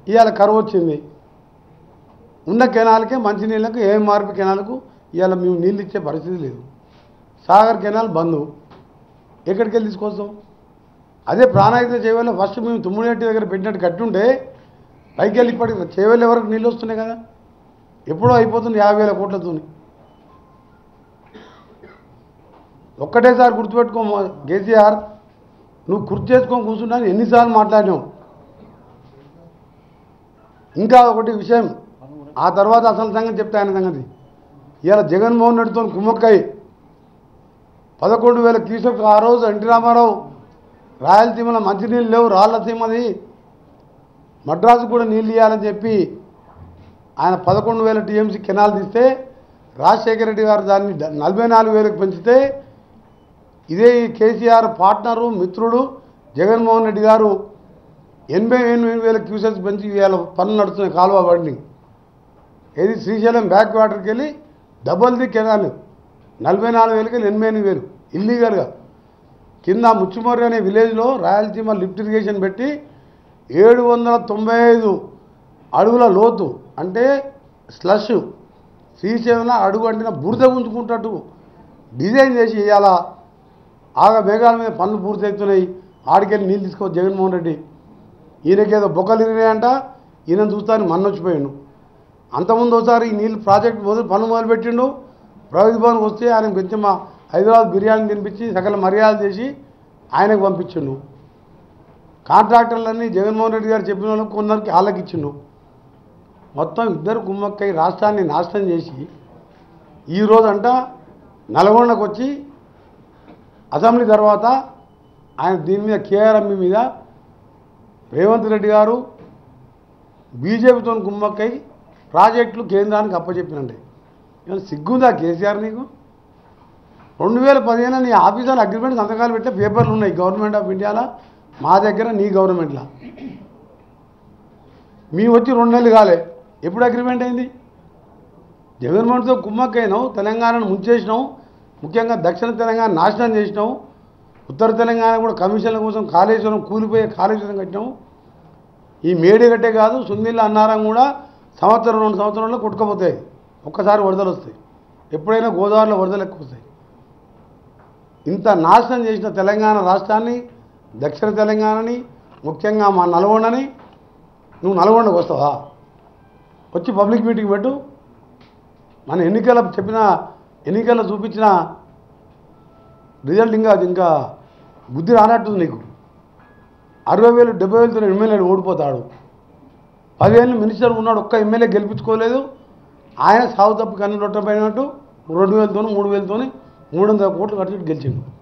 ఇవాళ కరువు వచ్చింది ఉన్న కెనాల్కే మంచినీళ్ళకు ఏఎంఆర్పి కెనాల్కు ఇవాళ మేము నీళ్ళు ఇచ్చే పరిస్థితి లేదు సాగర్ కెనాల్ బంద్ ఎక్కడికి వెళ్ళి తీసుకొస్తాం అదే ప్రాణాయుధ చేవల్లో ఫస్ట్ మేము తుమ్ముడేటి దగ్గర పెట్టినట్టు కట్టుంటే పైకి వెళ్ళి ఇప్పటికి చేవెళ్ళే వరకు నీళ్ళు వస్తున్నాయి కదా ఎప్పుడో అయిపోతుంది యాభై వేల కోట్లతో ఒక్కటేసారి గుర్తుపెట్టుకో కేసీఆర్ నువ్వు కుర్చీ చేసుకొని కూర్చున్నాను ఎన్నిసార్లు మాట్లాడినావు ఇంకా ఒకటి విషయం ఆ తర్వాత అసలు సంగతి చెప్తే ఆయన సంగతి ఇవాళ జగన్మోహన్ రెడ్డితో కుమ్మక్కై పదకొండు వేల క్యూసెక్ ఆ రోజు ఎన్టీ రామారావు రాయలసీమలో మంచినీళ్ళు లేవు రాళ్ళసీమది మద్రాసు కూడా నీళ్ళు ఇవ్వాలని చెప్పి ఆయన పదకొండు వేల టీఎంసీ కెనాల్ తీస్తే రాజశేఖర రెడ్డి గారు దాన్ని డ- నలభై నాలుగు వేలకు పెంచితే ఇదే ఈ కేసీఆర్ పార్ట్నరు మిత్రుడు జగన్మోహన్ రెడ్డి గారు ఎనభై ఎనిమిది వేల క్యూసెక్స్ పెంచి ఇవాళ పనులు నడుస్తున్నాయి కాలువ బండి ఏది శ్రీశైలం బ్యాక్ వాటర్కి వెళ్ళి డబల్ ది కెనాల్ నలభై నాలుగు వేలకి వెళ్ళి ఎనభై ఎనిమిది వేలు ఇల్లీగల్గా కింద ముచ్చుమర్రి అనే విలేజ్లో రాయలసీమ లిఫ్ట్ ఇరిగేషన్ పెట్టి ఏడు వందల తొంభై ఐదు అడుగుల లోతు అంటే స్లష్ శ్రీశైలం అడుగు అంటిన బురద ఉంచుకుంటట్టు డిజైన్ చేసి ఇవాళ ఆగ మేఘాల మీద పనులు పూర్తవుతున్నాయి ఆడికెళ్ళి నీళ్ళు తీసుకోవచ్చు జగన్మోహన్ రెడ్డి ఈయనకేదో బొక్కలు ఇరినాయంట ఈయన చూస్తాను మన్న వచ్చిపోయాడు అంతకుముందు ఒకసారి ఈ నీళ్ళు ప్రాజెక్ట్ మొదలు పనులు మొదలుపెట్టిండు ప్రగతి భవన్కి వస్తే ఆయన కొంచెం మా హైదరాబాద్ బిర్యానీ తినిపించి సకల మర్యాద చేసి ఆయనకు పంపించిండు కాంట్రాక్టర్లన్నీ జగన్మోహన్ రెడ్డి గారు చెప్పిన వాళ్ళకి కొందరికి వాళ్ళకి ఇచ్చిండు మొత్తం ఇద్దరు కుమ్మక్కై రాష్ట్రాన్ని నాశనం చేసి ఈరోజంట నల్గొండకు వచ్చి అసెంబ్లీ తర్వాత ఆయన దీని మీద కేఆర్ఎంఈ మీద రేవంత్ రెడ్డి గారు బీజేపీతో కుమ్మక్కై ప్రాజెక్టులు కేంద్రానికి అప్పచెప్పినండి ఇవాళ సిగ్గుందా కేసీఆర్ నీకు రెండు వేల పదిహేను నీ ఆఫీసర్ అగ్రిమెంట్ సంతకాలు పెట్టే పేపర్లు ఉన్నాయి గవర్నమెంట్ ఆఫ్ ఇండియాలో మా దగ్గర నీ గవర్నమెంట్లో మీ వచ్చి రెండు నెలలు కాలే ఎప్పుడు అగ్రిమెంట్ అయింది జగన్మోహన్తో కుమ్మక్కైనావు తెలంగాణను ముంచేసినావు ముఖ్యంగా దక్షిణ తెలంగాణ నాశనం చేసినావు ఉత్తర తెలంగాణ కూడా కమిషన్ల కోసం కాళేశ్వరం కూలిపోయే కాళేశ్వరం కట్టినావు ఈ మేడిగట్టే కాదు సుందిల్ల అన్నారం కూడా సంవత్సరం రెండు సంవత్సరంలో కొట్టుకుపోతాయి ఒక్కసారి వరదలు వస్తాయి ఎప్పుడైనా గోదావరిలో వరదలు ఎక్కువ వస్తాయి ఇంత నాశనం చేసిన తెలంగాణ రాష్ట్రాన్ని దక్షిణ తెలంగాణని ముఖ్యంగా మా నల్గొండని నువ్వు నల్గొండకు వస్తావా వచ్చి పబ్లిక్ మీటింగ్ పెట్టు మన ఎన్నికల చెప్పిన ఎన్నికల్లో చూపించిన రిజల్ట్ ఇంకా ఇంకా బుద్ధి రానట్టుంది నీకు అరవై వేలు డెబ్బై వేలతో ఎమ్మెల్యేలు ఓడిపోతాడు పదివేలు మినిస్టర్ ఉన్నాడు ఒక్క ఎమ్మెల్యే గెలిపించుకోలేదు ఆయన సాగు తప్పు కన్ను రొట్టపోయినట్టు రెండు వేలతోనూ మూడు వేలతోని మూడు వందల కోట్లు ఖర్చు పెట్టి గెలిచిండు